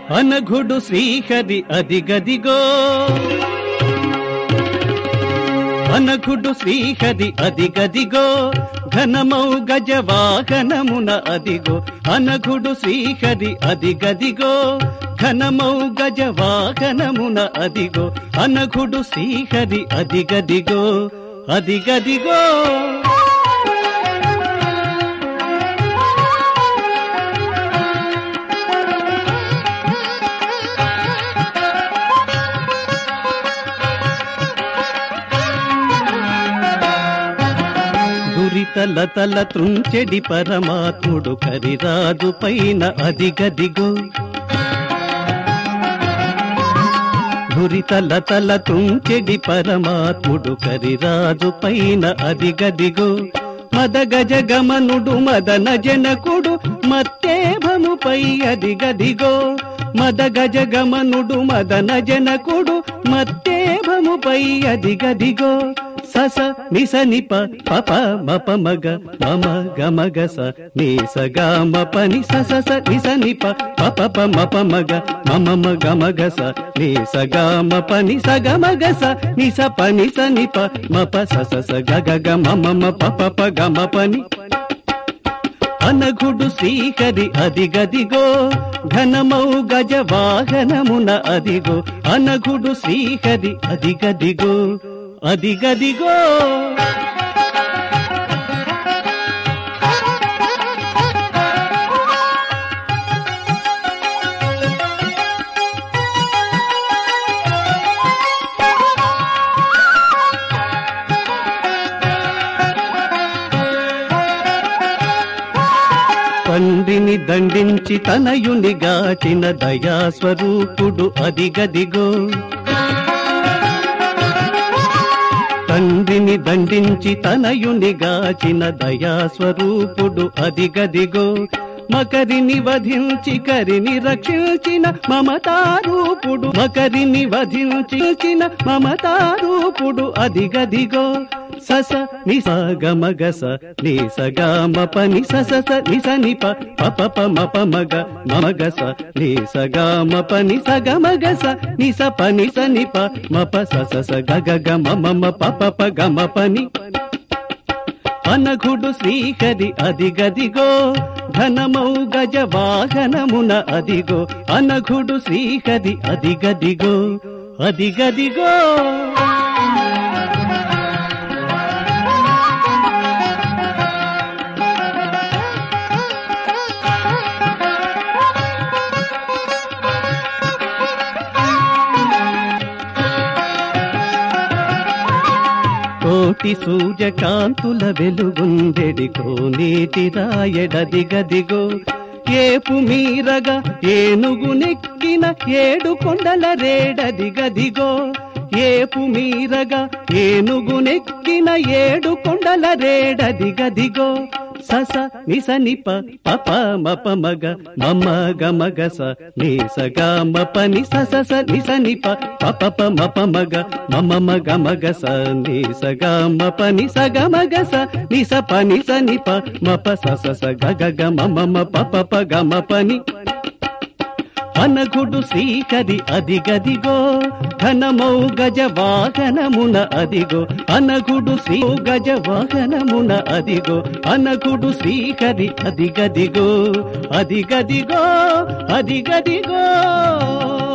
అనఘుడు శ్రీహరి అదిగదిగో అనఘుడు శ్రీహరి అదిగదిగో ఘనమౌ గజ వాహనమున అదిగో అనఘుడు శ్రీహరి అదిగదిగో ఘనమౌ గజ వాహనమున అదిగో అనఘుడు శ్రీహరి అదిగదిగో అదిగదిగో దురితలతల త్రుంచెడి పరమాత్ముడు కరిరాజు పైన అదిగదిగో దురితలతల తుంచెడి పరమాత్ముడు కరిరాజు పైన అదిగదిగో మదగజ గమనుడు మదన జనకుడు మత్తేభముపై అదిగదిగో మదగజ గమనుడు మదన జనకుడు మత్తేభముపై అదిగదిగో సస నిస నిప పప మప మగ మమ గమగ స ని స గ మ ప ని స స స ని స ని ప ప ప ప మ ప మగ మమ మ గ మగ స ని స గ మ ప ని స గ మగ స ని స ప ని స ని ప మ ప స స స గ గ గ మ మ మ ప ప ప గ మ ప ని అనఘుడు శ్రీకరి అదిగదిగో ఘనమౌ గజ వాహనమున అదిగో అనఘుడు శ్రీకరి అదిగదిగో అదిగదిగో తండ్రిని దండించి తనయుని గాచిన దయాస్వరూపుడు అదిగదిగో తండ్రిని దండించి తనయుని గాచిన దయాస్వరూపుడు అదిగదిగో మకరిని వధించి కరిని రక్షించిన మమతారూపుడు మకరిని వధించిన మమతారూపుడు అదిగదిగో సస నిస గమగ స ని స గ మ ప ని స స స ని స ని ప ప ప ప మ ప మ గ మ గ స ని స గ మ ప ని స గ మ గ స ని స ప ని స ని ప మ ప స స స గ గ గ మ మ మ ప ప ప గ మ ప ని అనఘుడు శ్రీహరి అదిగదిగో ఘనమౌ గజ వాహనమున అదిగో అనఘుడు శ్రీహరి అదిగదిగో అదిగదిగో కోటి సూర్యకాంతుల వెలుగుందెడి కోనేటి రాయడదిగదిగో ఏపు మీరగా ఏనుగు నెక్కిన ఏడు కొండల రేడదిగదిగో ఏపు మీరగా ఏనుగు నెక్కిన ఏడు కొండల రేడదిగదిగో సస నిస నిప పప మప మగ మమ గ మగ స ని స గ మ ప ని స స స ని స ని ప ప ప ప మ ప మగ మమ మ గ మగ స ని స గ మ ప ని స గ మగ స ని స ప ని స ని ప మ ప స స స గ గ గ మ మ మ ప ప ప గ మ ప ని అనఘుడు శ్రీకరి అదిగదిగో ఘనమౌ గజ వాహనమున అదిగో అనఘుడు శ్రీ గజ వాహనమున అదిగో అనఘుడు శ్రీకరి అదిగదిగో అదిగదిగో అదిగదిగో